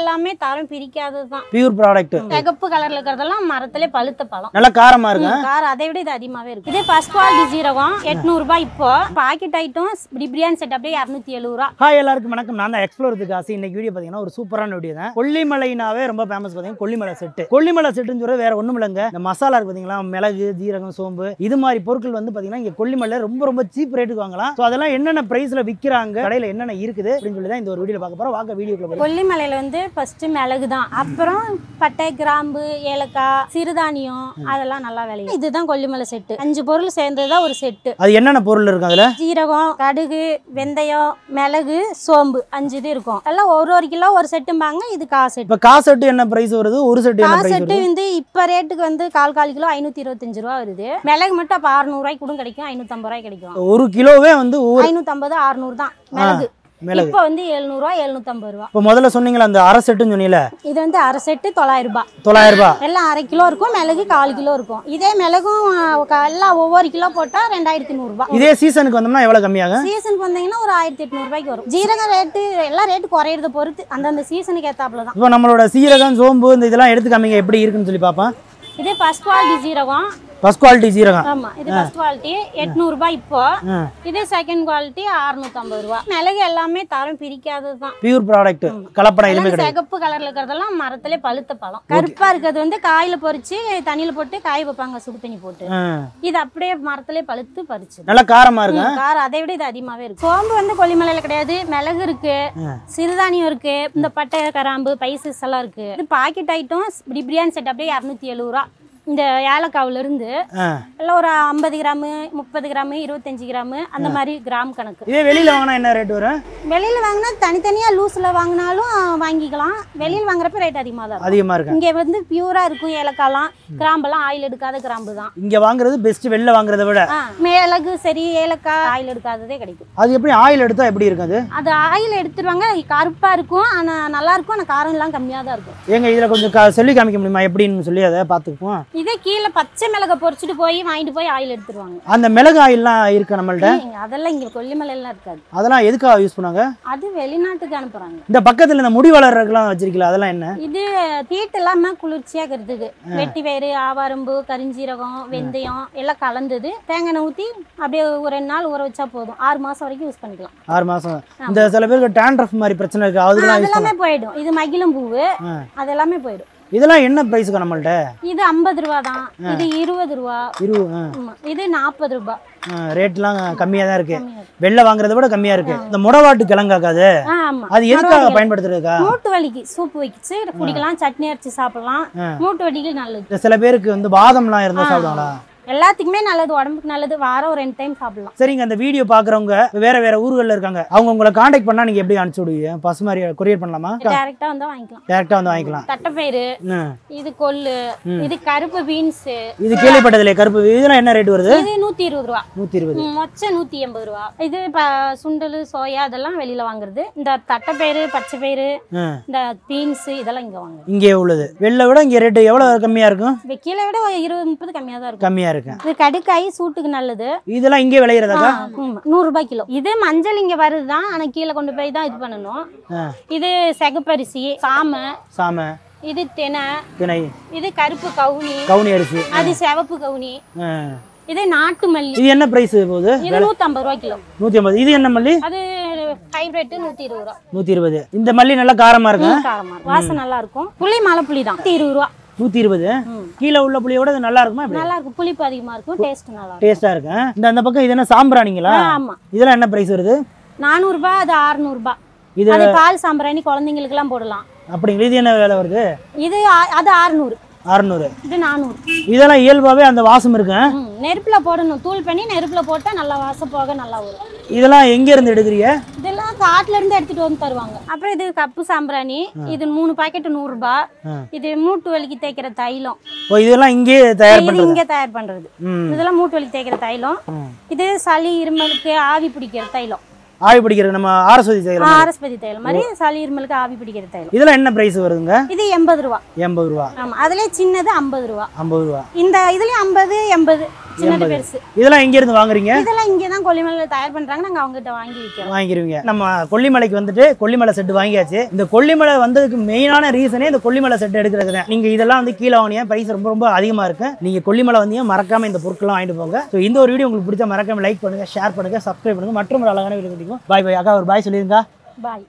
எல்லாமே தரம் பிரிக்காதது தான் பியூர் ப்ராடக்ட் சிகப்பு கலர்ல இருக்கிறதெல்லாம் மரத்திலே பழுத்த பழம் நல்லா காரமா இருக்கு கார் அதை விட இது அதிகமாவே இருக்கு இதே ஃபர்ஸ்ட் குவாலிட்டி ஜீரகம் எட்நூறு ரூபாய் இப்போ பாக்கெட் ஐட்டம் பிரியாணி செட் அப்படியே இரநூத்தி எழுபது ரூபா ஹாய் எல்லாருக்கும் வணக்கம் நான் தான் எக்ஸ்ப்ளோர் காசு இன்னைக்கு வீடியோ பார்த்தீங்கன்னா ஒரு சூப்பரான வீடியோ தான் கொல்லிமலைனாவே ரொம்ப ஃபேமஸ் பார்த்தீங்கன்னா கொல்லிமலை செட்டு கொல்லிமலை செட்டுன்னு சொல்றது வேற ஒன்றும் இல்லைங்க இந்த மசாலா இருக்கு பார்த்தீங்களா மிளகு ஜீரகம் சோம்பு இது மாதிரி பொருட்கள் வந்து பார்த்தீங்கன்னா இங்கே கொல்லிமலை ரொம்ப ரொம்ப சீப் ரேட்டுக்கு வாங்கலாம் ஸோ அதெல்லாம் என்னென்ன ப்ரைஸில் விற்கிறாங்க கடையில் என்னென்ன இருக்குது அப்படின்னு சொல்லி தான் இந்த ஒரு வீடியோ பார்க்க போகிறோம் வாங்க வீடியோக்குள்ள போய் கொல்லிமலையில வந்து ஃபர்ஸ்ட் மிளகு தான் அப்புறம் பட்டை கிராம்பு ஏலக்காய் சிறுதானியம் அதெல்லாம் நல்லா விளையும் இதுதான் கொல்லிமலை செட்டு அஞ்சு பொருள் சேர்ந்ததுதான் ஒரு செட்டு அது என்னென்ன பொருள் இருக்கு அதில் ஜீரகம் கடுகு வெந்தயம் மிளகு சோம்பு அஞ்சு இது இருக்கும் எல்லாம் ஒரு ஒரு கிலோ ஒரு செட்டும்பாங்க இது கா செட்டு இப்போ காசு செட்டு என்ன ப்ரைஸ் வருது ஒரு செட்டு கா என்ன ப்ரைஸ் செட்டு வருது வந்து இப்ப ரேட்டுக்கு வந்து கால் கால் கிலோ ஐநூத்தி இருபத்தஞ்சு ரூபா வருது மிளகு மட்டும் அப்ப அறுநூறு ரூபாய்க்கு கூட கிடைக்கும் ஐநூத்தம்பது ரூபாய்க்கு கிடைக்கும் ஒரு கிலோவே வந்து ஒவ்வொரு ஐநூத்தம்பது அறுநூறு தான் மிளகு மிளகு இப்போ வந்து எழுநூறுவா எழுநூத்தம்பது ரூபா இப்போ முதல்ல சொன்னீங்களா அந்த அரை செட்டுன்னு சொன்னீங்களே இது வந்து அரை செட்டு தொள்ளாயிரம் ரூபாய் தொள்ளாயிரம் ரூபாய் எல்லாம் அரை கிலோ இருக்கும் மிளகு கால் கிலோ இருக்கும் இதே மிளகும் அஹ், க- எல்லாம் ஒவ்வொரு கிலோ போட்டா ரெண்டாயிரத்தி நூறுரூபா இதே சீசனுக்கு வந்தோம்னா எவ்வளோ கம்மியாகும் சீசனுக்கு வந்தீங்கன்னா ஒரு ஆயிரத்தி எட்நூறு ரூபாய்க்கு வரும் ஜீரக ரேட்டு எல்லாம் ரேட்டு குறையிறத பொறுத்து அந்தந்த சீசனுக்கு ஏத்தாப்புல தான் இப்போ நம்மளோட சீரகம் சோம்பு இந்த இதெல்லாம் எடுத்து காமிங்க எப்படி இருக்குன்னு சொல்லி பார்ப்போம் இதே ஃபர்ஸ்ட் குவாலிட்டி ஜீரகம் ஃபர்ஸ்ட் குவாலிட்டி சீரகம் ஆமா இது ஃபர்ஸ்ட் குவாலிட்டி எட்நூறு ரூபாய் இப்போ ஆ இதே செகண்ட் குவாலிட்டி அறுநூத்தம்பது ரூபா மிளகு எல்லாமே தரம் பிரிக்காதது தான் பியூர் ப்ராடக்ட் கலப்படம் எதுவுமே கிடையாது சிகப்பு கலர்ல இருக்கிறதெல்லாம் மரத்திலே பழுத்த பழம் கருப்பா இருக்கிறது வந்து காயில பொரிச்சு தண்ணியில போட்டு காய வைப்பாங்க சுடு தண்ணி போட்டு ஆ. இது அப்படியே மரத்திலே பழுத்து பறிச்சு நல்லா காரமா இருக்கு காரம் அதை விட இது அதிகமாவே இருக்கு சோம்பு வந்து கொல்லிமலையில கிடையாது மிளகு இருக்கு சிறுதானியம் இருக்கு இந்த பட்டை கராம்பு பைசஸ் எல்லாம் இருக்கு இது பாக்கெட் ஐட்டம் இப்படி பிரியாணி செட் அப்படியே இரநூத்தி எழுபது ரூபா இந்த ஏலக்காவுல இருந்து ஆ. எல்லாம் ஒரு ஐம்பது கிராமு முப்பது கிராமு இருபத்தஞ்சு கிராமு அந்த மாதிரி கிராம் கணக்கு இதே வெளியில வாங்கினா என்ன ரேட் வரும் வெளியில வாங்கினா தனித்தனியா லூஸ்ல வாங்கினாலும் வாங்கிக்கலாம் வெளியில வாங்குறப்ப ரேட் அதிகமாக தான் இருக்கும். அதிகமா இருக்கு இங்க வந்து பியூரா இருக்கும் ஏலக்காய்லாம் கிராம்பெல்லாம் ஆயில் எடுக்காத கிராம்பு தான் இங்க வாங்குறது பெஸ்ட் வெளில வாங்குறத விட ஆ, மிளகு சரி ஏலக்காய் ஆயில் எடுக்காததே கிடைக்கும் அது எப்படி ஆயில் எடுத்தா எப்படி இருக்கும் அது அது ஆயில் எடுத்துருவாங்க கருப்பா இருக்கும் ஆனா நல்லா இருக்கும் ஆனா காரம் எல்லாம் கம்மியா தான் இருக்கும் ஏங்க இதுல கொஞ்சம் கா- சொல்லி காமிக்க முடியுமா எப்படின்னு சொல்லி அதை பார்த்துக்குவோம் இதே கீழே பச்சை மிளகை பொரிச்சிட்டு போய் வாங்கிட்டு போய் ஆயில் எடுத்துருவாங்க அந்த மிளகு ஆயில்லாம் இருக்கு நம்மள்ட்ட இங்க அதெல்லாம் இங்க கொல்லிமலையெல்லாம் இருக்காது அதெல்லாம் எதுக்காக யூஸ் பண்ணாங்க அது வெளிநாட்டுக்கு அனுப்புறாங்க இந்த பக்கத்துல இந்த முடி வளர்றதுக்கெல்லாம் வச்சிருக்கீங்களா அதெல்லாம் என்ன இது தீட்டு இல்லாம குளிர்ச்சியா இருக்கிறதுக்கு வெட்டி வேறு ஆவாரம்பு கரிஞ்சீரகம் வெந்தயம் எல்லாம் கலந்தது தேங்காய் எண்ணெய் ஊத்தி அப்படியே ஒரு ரெண்டு நாள் ஊற வச்சா போதும் ஆறு மாசம் வரைக்கும் யூஸ் பண்ணிக்கலாம் ஆறு மாசம் இந்த சில பேருக்கு டேண்ட்ரஃப் மாதிரி பிரச்சனை இருக்கு ஆ, அதுக்கெல்லாம் யூஸ் அதெல்லாமே போயிடும் இது மகிழம் பூவு ஆ. அது எல்லாமே போயிடும் இதெல்லாம் என்ன ப்ரைஸுக்கு நம்மள்ட்ட இது ஐம்பது ரூபா தான் இது இருபது ரூபா இரு ஆமா. இது நாற்பது ரூபாய் ரேட்லாம் கம்மியா தான் இருக்கு கம்மியா இருக்கு. வெளில வாங்குறத விட கம்மியா இருக்கு இந்த முடவாட்டு கிழங்காக்காது ஆ, ஆமா அது எதுக்காக பயன்படுத்துறதுக்கா மூட்டு வலிக்கு சூப்பு வச்சு குடிக்கலாம் சட்னி அரைச்சு சாப்பிடலாம் ஆ. மூட்டு வலிக்கு நல்லது இந்த சில பேருக்கு வந்து பாதம்லாம் இருந்தா சாப்பிடுவாங்களா எல்லாத்துக்குமே நல்லது உடம்புக்கு நல்லது வாரம் ஒரு ரெண்டு டைம் சாப்பிடலாம் சரிங்க அந்த வீடியோ பாக்குறவங்க வேற வேற ஊர்கள்ல இருக்காங்க அவங்க உங்களை காண்டாக்ட் பண்ணா நீங்க எப்படி அனுப்பிச்சு விடுவீங்க பசு மாதிரி கொரியர் பண்ணலாமா டேரக்டா வந்தா வாங்கிக்கலாம் டேரக்டா வந்து வாங்கிக்கலாம் தட்டைப்பயிறு ம். இது கொள்ளு இது கருப்பு பீன்ஸ் இது கேள்விப்பட்டதுல கருப்பு இதெல்லாம் என்ன ரேட் வருது இது நூத்தி இருபது ரூபா நூத்தி இருபது ம், மொச்சை நூத்தி எண்பது ரூபா இது ப- சுண்டல் சோயா அதெல்லாம் வெளியில வாங்குறது இந்த தட்டைப்பயிறு பச்சை பயிறு ம். இந்த பீன்ஸ் இதெல்லாம் இங்க வாங்குறது இங்கே உள்ளது வெளில விட இங்க ரேட்டு எவ்வளவு கம்மியா இருக்கும் இது கீழே விட ஒரு இருபது முப்பது கம்மியா தான் இருக்கும் கம்மியா இருக்கு இது கடுக்காய் சூட்டுக்கு நல்லது இதெல்லாம் இங்கே விளையிறதாக்கா ஆமா, நூறு ரூபாய் கிலோ இது மஞ்சள் இங்க வருதுதான் ஆனா கீழே கொண்டு போய் தான் இது பண்ணணும் ஆ. இது செகப்பரிசி சாமை சாமை இது தெனை திணை இது கருப்பு கவுனி கவுனி அரிசி அது சிவப்பு கவுனி ஆ. இது நாட்டு மல்லி இது என்ன பிரைஸ் போகுது இது நூத்தம்பது ரூபாய் கிலோ நூத்தி ஐம்பது இது என்ன மல்லி அது ஹைபிரிட் நூத்தி இருபது ரூபா நூத்தி இருபது இந்த மல்லி நல்லா காரமா இருக்கு ம், காரமா இருக்கும் வாசம் நல்லா இருக்கும் புளி மலை புளி தான் நூத்தி இருபது ரூபா நூத்தி இருபது ம். கீழே உள்ள புளியோட இது நல்லா இருக்குமா எப்படி நல்லா இருக்கும் புளிப்பு அதிகமா இருக்கும் டேஸ்ட் நல்லா இருக்கும் டேஸ்டா இருக்கு இந்த அந்த பக்கம் இது என்ன சாம்பிராணிங்களா ஆ, ஆமா இதெல்லாம் என்ன பிரைஸ் வருது நானூறு ரூபாய் அது அறுநூறு ரூபாய் இது அது பால் சாம்பிராணி குழந்தைங்களுக்கு எல்லாம் போடலாம் அப்படிங்களா இது என்ன விலை வருது இது ஆ- அது அறுநூறு அறுநூறு இது நானூறு இதெல்லாம் இயல்பாவே அந்த வாசம் இருக்கு ம், நெருப்புல போடணும் தூள் பண்ணி நெருப்புல போட்டா நல்லா வாசம் போக நல்லா வரும் இதெல்லாம் எங்க இருந்து எடுக்கிறீங்க இதெல்லாம் காட்டுல இருந்து எடுத்துட்டு வந்து தருவாங்க அப்புறம் இது கப்பு சாம்பிராணி இது மூணு பாக்கெட் நூறு ரூபாய் ஆ. இது மூட்டு வலிக்கு தேய்க்கிற தைலம் ஓ இதெல்லாம் இங்கேயே தயார் இது பண்றது இங்க தயார் பண்றது ம் இதெல்லாம் மூட்டு வலிக்கு தேய்க்கிற தைலம் ம். இது சளி இருமலுக்கு ஆவி பிடிக்கிற தைலம் ஆவி பிடிக்கிறது நம்ம ஆரஸ்வதி செய்யலாம் ஆரஸ்பதி தைலம் மாதிரி சளி இருமலுக்கு ஆவி பிடிக்கிற தைலம் இதெல்லாம் என்ன பிரைஸ் வருதுங்க இது எண்பது ரூபா எண்பது ரூபா ஆமா அதுல சின்னது ஐம்பது ரூபா ஐம்பது ரூபா இந்த இதுலயும் ஐம்பது எண்பது சின்னது எண்பது. பெருசு இதெல்லாம் எங்க இருந்து வாங்குறீங்க இதெல்லாம் இங்கே தான் கொல்லிமலையில் தயார் பண்றாங்க நாங்க அவங்ககிட்ட வாங்கி விற்கிறோம் வாங்கிருவீங்க நம்ம கொல்லிமலைக்கு வந்துட்டு கொல்லிமலை செட்டு வாங்கியாச்சு இந்த கொல்லிமலை வந்ததுக்கு மெயினான ரீசனே இந்த கொல்லிமலை செட்டு எடுக்கிறது தான் நீங்க இதெல்லாம் வந்து கீழே வாங்கினீங்க பிரைஸ் ரொம்ப ரொம்ப அதிகமா இருக்கு நீங்க கொல்லிமலை வந்தீங்க மறக்காம இந்த பொருட்கள்லாம் வாங்கிட்டு போங்க ஸோ இந்த ஒரு வீடியோ உங்களுக்கு பிடிச்ச மறக்காம லைக் பண்ணுங்க ஷேர் பண்ணுங்க சப்ஸ்கிரைப் பண்ணுங்க மற்றும் ஒரு அழகான வீடியோ பாய் பாய் அக்கா ஒரு பாய் சொல்லிருங்க பாய்